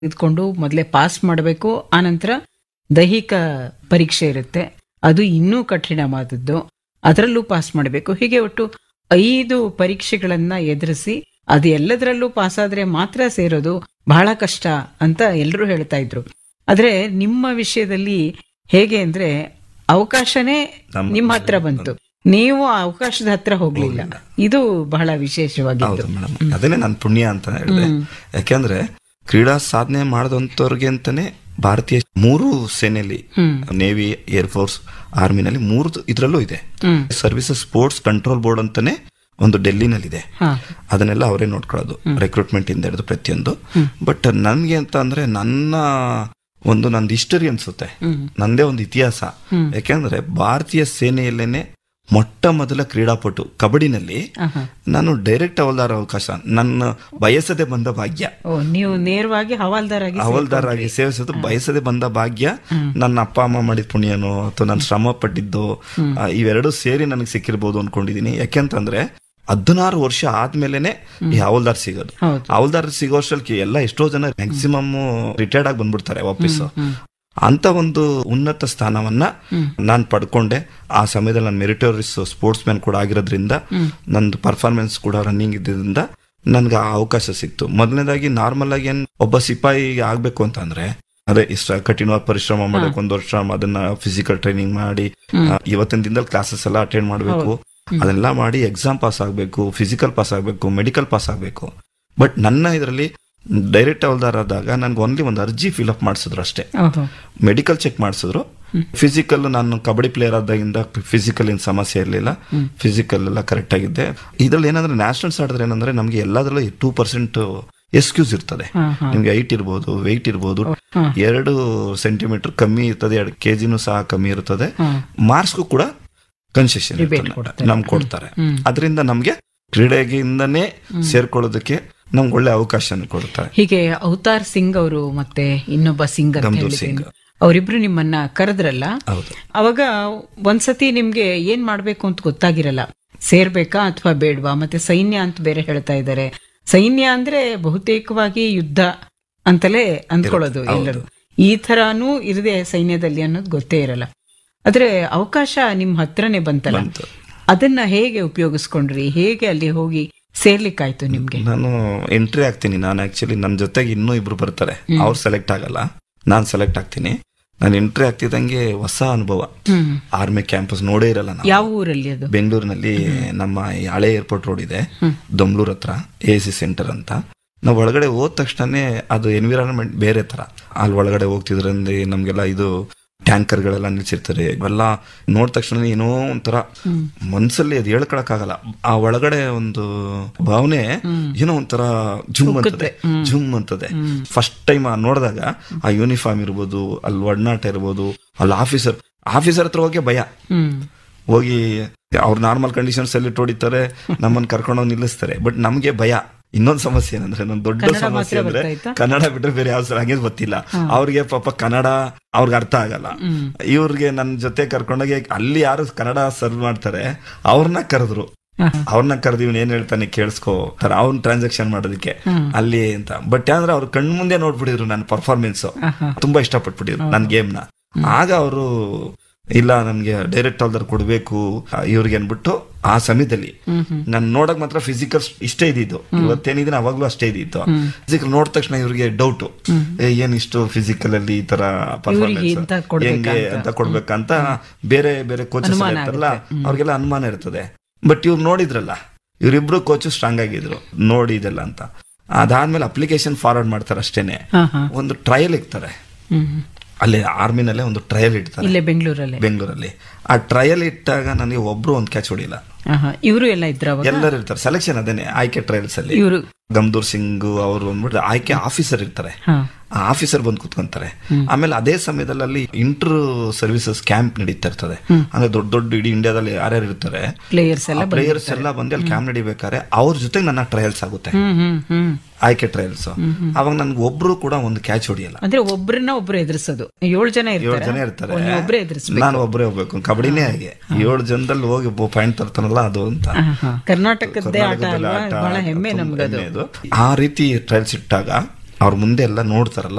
ಇದ್ಕೊಂಡು ಮೊದಲೇ ಪಾಸ್ ಮಾಡಬೇಕು ಆನಂತರ ದೈಹಿಕ ಪರೀಕ್ಷೆ ಇರುತ್ತೆ ಅದು ಇನ್ನೂ ಕಠಿಣವಾದದ್ದು ಅದರಲ್ಲೂ ಪಾಸ್ ಮಾಡಬೇಕು ಹೀಗೆ ಒಟ್ಟು ಐದು ಪರೀಕ್ಷೆಗಳನ್ನ ಎದುರಿಸಿ ಅದು ಎಲ್ಲದರಲ್ಲೂ ಪಾಸ್ ಆದ್ರೆ ಮಾತ್ರ ಸೇರೋದು ಬಹಳ ಕಷ್ಟ ಅಂತ ಎಲ್ಲರೂ ಹೇಳ್ತಾ ಇದ್ರು ಆದ್ರೆ ನಿಮ್ಮ ವಿಷಯದಲ್ಲಿ ಹೇಗೆ ಅಂದ್ರೆ ಅವಕಾಶನೇ ನಮ್ಮ- ನಿಮ್ಮ ಹತ್ರ ಬಂತು ನೀವು ಆ ಅವಕಾಶದ ಹತ್ರ ಹೋಗ್ಲಿಲ್ಲ ಇದು ಬಹಳ ವಿಶೇಷವಾಗಿತ್ತು ಹೌದು ಮೇಡಮ್ ಅದನ್ನೇ ನನ್ನ ಪುಣ್ಯ ಅಂತ ಹೇಳಿದೆ ಯಾಕೆಂದ್ರೆ ಕ್ರೀಡಾ ಸಾಧನೆ ಮಾಡಿದಂತವ್ರಿಗೆ ಅಂತಾನೆ ಭಾರತೀಯ ಮೂರು ಸೇನೆಯಲ್ಲಿ ನೇವಿ ಏರ್ ಫೋರ್ಸ್ ಆರ್ಮಿನಲ್ಲಿ ಮೂರು ಇದ್ರಲ್ಲೂ ಇದೆ ಹ್ಮ್. ಸರ್ವಿಸಸ್ ಸ್ಪೋರ್ಟ್ಸ್ ಕಂಟ್ರೋಲ್ ಬೋರ್ಡ್ ಅಂತಾನೆ ಒಂದು ಡೆಲ್ಲಿನಲ್ಲಿದೆ ಹಾ ಅದನ್ನೆಲ್ಲ ಅವರೇ ನೋಡ್ಕೊಳ್ಳೋದು ರೆಕ್ರೂಟ್ಮೆಂಟ್ ಇಂದ ಹಿಡಿದು ಪ್ರತಿಯೊಂದು ಬಟ್ ನನ್ಗೆ ಅಂತ ಅಂದ್ರೆ ನನ್ನ ಒಂದು ನಂದು ಹಿಸ್ಟರಿ ಅನ್ಸುತ್ತೆ ನಂದೇ ಒಂದು ಇತಿಹಾಸ ಯಾಕೆಂದ್ರೆ ಭಾರತೀಯ ಸೇನೆಯಲ್ಲೇನೆ ಮೊಟ್ಟ ಮೊದಲ ಕ್ರೀಡಾಪಟು ಕಬಡ್ಡಿನಲ್ಲಿ ಆಹಾ. ನಾನು ಡೈರೆಕ್ಟ್ ಹವಲ್ದಾರ ಅವಕಾಶ ನನ್ನ ಬಯಸದೆ ಬಂದ ಭಾಗ್ಯ ಓ ನೀವು ನೇರವಾಗಿ ಹವಾಲ್ದಾರ್ ಆಗಿ ಹವಲ್ದಾರ್ ಆಗಿ ಸೇವಿಸೋದು ಬಯಸದೆ ಬಂದ ಭಾಗ್ಯ ನನ್ನ ಅಪ್ಪ ಅಮ್ಮ ಮಾಡಿದ ಪುಣ್ಯನೋ ಅಥವಾ ನಾನು ಶ್ರಮ ಪಟ್ಟಿದ್ದು ಆ, ಇವೆರಡು ಸೇರಿ ನನಗೆ ಸಿಕ್ಕಿರ್ಬೋದು ಅನ್ಕೊಂಡಿದೀನಿ ಯಾಕೆಂತಂದ್ರೆ ಹದಿನಾರು ವರ್ಷ ಆದ್ಮೇಲೆನೆ ಈ ಹವಲ್ದಾರ್ ಸಿಗೋದು ಹೌದು. ಹವಲ್ದಾರ್ ಸಿಗೋ ಅಷ್ಟರಲ್ಲಿ ಎಲ್ಲ ಎಷ್ಟೋ ಜನ ಮ್ಯಾಕ್ಸಿಮಮ್ ರಿಟೈರ್ಡ್ ಆಗಿ ಬಂದ್ಬಿಡ್ತಾರೆ ವಾಪಸ್ ಅಂತ ಒಂದು ಉನ್ನತ ಸ್ಥಾನವನ್ನ ನಾನು ಪಡ್ಕೊಂಡೆ ಆ ಸಮಯದಲ್ಲಿ ನಾನು ಮೆರಿಟೋರಿಯಸ್ ಸ್ಪೋರ್ಟ್ಸ್ ಮ್ಯಾನ್ ಕೂಡ ಆಗಿರೋದ್ರಿಂದ ನಂದು ಪರ್ಫಾರ್ಮೆನ್ಸ್ ಕೂಡ ರನ್ನಿಂಗ್ ಇದ್ದಿದ್ದರಿಂದ ನನ್ಗೆ ಆ ಅವಕಾಶ ಸಿಕ್ತು ಮೊದಲನೇದಾಗಿ ನಾರ್ಮಲ್ ಆಗಿ ಏನ್ ಒಬ್ಬ ಸಿಪಾಯಿ ಆಗ್ಬೇಕು ಅಂತ ಅಂದ್ರೆ ಅದೇ ಇಷ್ಟ ಕಠಿಣವಾದ ಪರಿಶ್ರಮ ಮಾಡಬೇಕು ಒಂದು ವರ್ಷ ಅದನ್ನ ಫಿಸಿಕಲ್ ಟ್ರೈನಿಂಗ್ ಮಾಡಿ ಆ, ಇವತ್ತಿನ ದಿನದಲ್ಲಿ ಕ್ಲಾಸಸ್ ಎಲ್ಲ ಅಟೆಂಡ್ ಮಾಡಬೇಕು ಅದೆಲ್ಲ ಮಾಡಿ ಎಕ್ಸಾಮ್ ಪಾಸ್ ಆಗಬೇಕು ಫಿಸಿಕಲ್ ಪಾಸ್ ಆಗಬೇಕು ಮೆಡಿಕಲ್ ಪಾಸ್ ಆಗಬೇಕು ಬಟ್ ನನ್ನ ಇದರಲ್ಲಿ ಡೈರೆಕ್ಟ್ ಹವಲ್ದಾರ್ ಆದಾಗ ನನ್ಗೆ ಓನ್ಲಿ ಒಂದು ಅರ್ಜಿ ಫಿಲ್ ಅಪ್ ಮಾಡಿಸಿದ್ರು ಅಷ್ಟೇ ಓಹೋ ಮೆಡಿಕಲ್ ಚೆಕ್ ಮಾಡಿಸಿದ್ರು ಫಿಸಿಕಲ್ ನಾನು ಕಬಡ್ಡಿ ಪ್ಲೇಯರ್ ಆದಾಗಿಂದ ಫಿಸಿಕಲ್ ಏನ್ ಸಮಸ್ಯೆ ಇರಲಿಲ್ಲ ಫಿಸಿಕಲ್ ಎಲ್ಲ ಕರೆಕ್ಟ್ ಆಗಿದ್ದೆ ಇದ್ರಲ್ಲಿ ಏನಂದ್ರೆ ನ್ಯಾಷನಲ್ಸ್ ಆಡಿದ್ರೆ ಏನಂದ್ರೆ ನಮಗೆ ಎಲ್ಲದರಲ್ಲೂ ಟೂ ಪರ್ಸೆಂಟ್ ಎಕ್ಸ್ಕ್ಯೂಸ್ ಇರ್ತದೆ ಹಾ, ಹಾ. ನಿಮ್ಗೆ ಹೈಟ್ ಇರ್ಬೋದು ವೆಯ್ಟ್ ಇರ್ಬೋದು ಎರಡು ಸೆಂಟಿಮೀಟರ್ ಕಮ್ಮಿ ಇರ್ತದೆ ಎರಡು ಕೆಜಿನೂ ಸಹ ಕಮ್ಮಿ ಇರ್ತದೆ ಮಾರ್ಕ್ಸ್ಗೂ ಕೂಡ ಕನ್ಸೆಷನ್ Rebate ಕೊಡ್ತಾರೆ. ನಮ್ಗೆ ಕೊಡ್ತಾರೆ ಅದರಿಂದ ನಮ್ಗೆ ಕ್ರೀಡೆಗಿಂದನೇ ಸೇರ್ಕೊಳ್ಳೋದಕ್ಕೆ ನಮ್ಗೆ ಒಳ್ಳೆ ಅವಕಾಶ ಕೊಡ್ತಾರೆ ಹೀಗೆ ಅವತಾರ್ ಸಿಂಗ್ ಅವರು ಮತ್ತೆ ಇನ್ನೊಬ್ಬ ಸಿಂಗ್ ಅಂತ ಗಮ್ದೂರ್ ಹೇಳಿದ್ದೀನಿ. ಸಿಂಗ್. ಅವರಿಬ್ರು ನಿಮ್ಮನ್ನ ಕರೆದ್ರಲ್ಲ ಹೌದು ಅವಾಗ ಒಂದ್ಸತಿ ನಿಮ್ಗೆ ಏನ್ ಮಾಡ್ಬೇಕು ಅಂತ ಗೊತ್ತಾಗಿರಲ್ಲ ಸೇರ್ಬೇಕಾ ಅಥವಾ ಬೇಡ್ವಾ ಮತ್ತೆ ಸೈನ್ಯ ಅಂತ ಬೇರೆ ಹೇಳ್ತಾ ಇದ್ದಾರೆ ಸೈನ್ಯ ಅಂದ್ರೆ ಬಹುತೇಕವಾಗಿ ಯುದ್ಧ ಅಂತಲೇ ಅಂದ್ಕೊಳ್ಳೋದು ಎಲ್ಲರೂ ಈ ತರಾನು ಇರದೆ ಸೈನ್ಯದಲ್ಲಿ ಅನ್ನೋದು ಗೊತ್ತೇ ಇರಲ್ಲ ಆದ್ರೆ ಅವಕಾಶ ನಿಮ್ ಹತ್ರನೇ ಬಂತಲ್ಲ ಬಂತು. ಅದನ್ನ ಹೇಗೆ ಉಪಯೋಗಿಸ್ಕೊಂಡ್ರಿ ಹೇಗೆ ಅಲ್ಲಿ ಹೋಗಿ ಸೇರ್ಲಿಕ್ಕಾಯ್ತು ನಿಮ್ಗೆ ನಾನು ಎಂಟ್ರಿ ಆಗ್ತೀನಿ ನಾನು ಆಕ್ಚುಲಿ ನನ್ನ ಜೊತೆಗೆ ಇನ್ನೂ ಇಬ್ರು ಬರ್ತಾರೆ ಅವ್ರು ಸೆಲೆಕ್ಟ್ ಆಗಲ್ಲ ನಾನು ಸೆಲೆಕ್ಟ್ ಆಗ್ತೀನಿ ನಾನು ಎಂಟ್ರಿ ಆಗ್ತಿದ್ದಂಗೆ ಹೊಸ ಅನುಭವ ಹ್ಮ್ ಆರ್ಮಿ ಕ್ಯಾಂಪಸ್ ನೋಡೇ ಇರಲ್ಲ ನಾನು ಯಾವ ಊರಲ್ಲಿ ಅದು ಬೆಂಗಳೂರಿನಲ್ಲಿ ನಮ್ಮ ಈ ಹಳೆ ಏರ್ಪೋರ್ಟ್ ರೋಡ್ ಇದೆ ದೊಮ್ಲೂರ್ ಹತ್ರ ಎ ಸಿ ಸೆಂಟರ್ ಅಂತ ನಾವು ಒಳಗಡೆ ಹೋದ ತಕ್ಷಣನೇ ಅದು ಎನ್ವಿರಾನ್ಮೆಂಟ್ ಬೇರೆ ತರ ಅಲ್ಲಿ ಒಳಗಡೆ ಹೋಗ್ತಿದ್ರಂದ್ರೆ ನಮ್ಗೆಲ್ಲ ಇದು ಟ್ಯಾಂಕರ್ಗಳೆಲ್ಲ ನಿಲ್ಸಿರ್ತಾರೆ ಇವೆಲ್ಲ ನೋಡಿದ ತಕ್ಷಣ ಏನೋ ಒಂಥರ ಮನ್ಸಲ್ಲಿ ಅದು ಹೇಳ್ಕೊಳಕ್ಕಾಗಲ್ಲ ಆ ಒಳಗಡೆ ಒಂದು ಭಾವನೆ ಏನೋ ಒಂಥರ ಜುಮ್ ಅಂತದೆ ಜುಮ್ ಅಂತದೆ ಫಸ್ಟ್ ಟೈಮ್ ನೋಡಿದಾಗ ಆ ಯೂನಿಫಾರ್ಮ್ ಇರ್ಬೋದು ಅಲ್ಲಿ ಒಡನಾಟ ಇರ್ಬೋದು ಅಲ್ಲಿ ಆಫೀಸರ್ ಆಫೀಸರ್ ಹತ್ರ ಹೋಗಿ ಭಯ ಹ್ಮ್ ಹೋಗಿ ಅವ್ರ ನಾರ್ಮಲ್ ಕಂಡೀಷನ್ಸ್ ಅಲ್ಲಿ ಹೊಡಿತಾರೆ ನಮ್ಮನ್ನ ಕರ್ಕೊಂಡೋಗಿ ನಿಲ್ಲಿಸ್ತಾರೆ ಬಟ್ ನಮ್ಗೆ ಭಯ ಇನ್ನೊಂದ್ ಸಮಸ್ಯೆ ಏನಂದ್ರೆ ನನ್ ದೊಡ್ಡ ಕನ್ನಡ ಸಮಸ್ಯೆ ಮಾತ್ರ ಅಂದ್ರೆ ಬರ್ತಾ ಇತ್ತಾ? ಕನ್ನಡ ಬಿಟ್ರೆ ಬೇರೆ ಯಾವ ಹಂಗೆ ಗೊತ್ತಿಲ್ಲ ಅವ್ರಿಗೆ ಪಾಪ ಕನ್ನಡ ಅವ್ರಿಗೆ ಅರ್ಥ ಆಗಲ್ಲ ಇವ್ರಿಗೆ ನನ್ ಜೊತೆ ಕರ್ಕೊಂಡೋಗಿ ಅಲ್ಲಿ ಯಾರು ಕನ್ನಡ ಸರ್ವ್ ಮಾಡ್ತಾರೆ ಅವ್ರನ್ನ ಕರೆದ್ರು ಅವ್ರನ್ನ ಕರೆದು ಇವ್ನ ಏನ್ ಹೇಳ್ತಾನೆ ಕೇಳಿಸ್ಕೋ ತರ ಅವ್ನ್ ಟ್ರಾನ್ಸಾಕ್ಷನ್ ಮಾಡೋದಕ್ಕೆ ಅಲ್ಲಿ ಅಂತ ಬಟ್ ಅಂದ್ರೆ ಅವ್ರ ಕಣ್ ಮುಂದೆ ನೋಡ್ಬಿಟ್ಟಿದ್ರು ನನ್ನ ಪರ್ಫಾರ್ಮೆನ್ಸ್ ತುಂಬಾ ಇಷ್ಟಪಟ್ಬಿಟ್ಟಿದ್ರು ನನ್ನ ಗೇಮ್ ನ ಆಗ ಅವರು ಇಲ್ಲ ನನ್ಗೆ ಡೈರೆಕ್ಟ್ ಆಲ್ದರ್ ಕೊಡ್ಬೇಕು ಇವ್ರಿಗೆ ಅನ್ಬಿಟ್ಟು ಆ ಸಮಯದಲ್ಲಿ ನಾನು ನೋಡಕ್ ಮಾತ್ರ ಫಿಸಿಕಲ್ ಇಷ್ಟೇ ಇದ್ದಿದ್ದು ಇವತ್ತೇನಿದೆ ಅವಾಗ್ಲೂ ಅಷ್ಟೇ ಇದ್ದಿತ್ತು ಫಿಸಿಕಲ್ ನೋಡಿದ ತಕ್ಷಣ ಇವ್ರಿಗೆ ಡೌಟ್ ಏನ್ ಇಷ್ಟು ಫಿಸಿಕಲ್ ಅಲ್ಲಿ ಈ ತರ ಇವ್ರಿಗೆ ಇಂಥ ಪರ್ಫಾರ್ಮೆನ್ಸ್ ಕೊಡ್ಬೇಕಾ ಹೆಂಗೆ ಅಂತ ಕೊಡ್ಬೇಕಂತ ಬೇರೆ ಬೇರೆ ಕೋಚಸ್ ಅನುಮಾನ ಇರ್ತಾರಲ್ಲ ಅವ್ರಿಗೆಲ್ಲ ಅನುಮಾನ ಇರ್ತದೆ ಬಟ್ ಇವ್ರು ನೋಡಿದ್ರಲ್ಲ ಇವರಿಬ್ರು ಕೋಚು ಸ್ಟ್ರಾಂಗ್ ಆಗಿದ್ರು ನೋಡಿ ಇದೆಲ್ಲ ಅಂತ ಅದಾದ್ಮೇಲೆ ಅಪ್ಲಿಕೇಶನ್ ಫಾರ್ವರ್ಡ್ ಮಾಡ್ತಾರೆ ಅಷ್ಟೇನೆ ಹಾ ಹಾ ಒಂದು ಟ್ರಯಲ್ ಇಕ್ತಾರೆ ಹ್ಮ್ ಅಲ್ಲಿ ಆರ್ಮಿನಲ್ಲೇ ಒಂದು ಟ್ರಯಲ್ ಇಡ್ತಾರೆ ಇಲ್ಲೇ ಬೆಂಗಳೂರಲ್ಲೇ ಬೆಂಗಳೂರಲ್ಲಿ ಆ ಟ್ರಯಲ್ ಇಟ್ಟಾಗ ನನಗೆ ಒಬ್ರು ಒಂದು ಕ್ಯಾಚ್ ಹೊಡಿಲ್ಲ ಇವರು ಎಲ್ಲ ಇದ್ರ ಅವಾಗ ಎಲ್ಲರೂ ಇರ್ತಾರೆ ಸೆಲೆಕ್ಷನ್ ಅದೇನೆ ಆಯ್ಕೆ ಟ್ರಯಲ್ಸ್ ಅಲ್ಲಿ ಇವರು ಗಮ್ದೂರ್ ಸಿಂಗ್ ಅವರು ಅಂದ್ಬಿಟ್ಟು ಆಯ್ಕೆ ಆಫೀಸರ್ ಇರ್ತಾರೆ ಹಾ ಆ ಆಫೀಸರ್ ಬಂದು ಕುತ್ಕೊಂತಾರೆ ಆಮೇಲೆ ಅದೇ ಸಮಯದಲ್ಲಿ ಅಲ್ಲಿ ಇಂಟರ್ ಸರ್ವಿಸಸ್ ಕ್ಯಾಂಪ್ ನಡೀತಾ ಇರ್ತದೆ ಅಂದ್ರೆ ದೊಡ್ಡ ದೊಡ್ಡ ಇಡೀ ಇಂಡಿಯಾದಲ್ಲಿ ಯಾರ್ಯಾರು ಇರ್ತಾರೆ ಪ್ಲೇಯರ್ಸ್ ಎಲ್ಲ ಪ್ಲೇಯರ್ಸ್ ಎಲ್ಲ ಬಂದು ಅಲ್ಲಿ ಕ್ಯಾಂಪ್ ನಡಿಬೇಕಾದ್ರೆ ಅವ್ರ ಜೊತೆಗೆ ನನ್ನ ಟ್ರಯಲ್ಸ್ ಆಗುತ್ತೆ ಹ್ಮ್ ಹ್ಮ್ ಹ್ಮ್ ಆಯ್ಕೆ ಟ್ರಯಲ್ಸ್ ಅವಾಗ ನನ್ಗೆ ಒಬ್ರು ಕೂಡ ಒಂದು ಕ್ಯಾಚ್ ಹೊಡಿಯಲ್ಲ ಅಂದ್ರೆ ಒಬ್ರನ್ನ ಒಬ್ರು ಎದುರಿಸೋದು ಏಳು ಜನ ಏಳು ಇರ್ತಾರೆ ಜನ ಇರ್ತಾರೆ ನೀವು ಒಬ್ರೇ ಎದುರಿಸ್ಬೇಕು ನಾನು ಒಬ್ಬರೇ ಹೋಗ್ಬೇಕು ಕಬಡ್ಡಿನೇ ಹಾಗೆ ಏಳು ಜನದಲ್ಲಿ ಹೋಗಿ ಪಾಯಿಂಟ್ ತರ್ತಾನಲ್ಲ ಅದು ಅಂತ ಹಾ, ಹಾ. ಕರ್ನಾಟಕದ್ದೇ ಆಟ ಕರ್ನಾಟಕದಲ್ಲಿ ಅಲ್ವಾ ಆಟ ಬಹಳ ಹೆಮ್ಮೆ ತುಂಬಾ ನಮ್ಗದು ಹೆಮ್ಮೆ ಇದು. ಆ ರೀತಿ ಟ್ರಯಲ್ಸ್ ಇಟ್ಟಾಗ ಅವ್ರ ಮುಂದೆ ಎಲ್ಲ ನೋಡ್ತಾರಲ್ಲ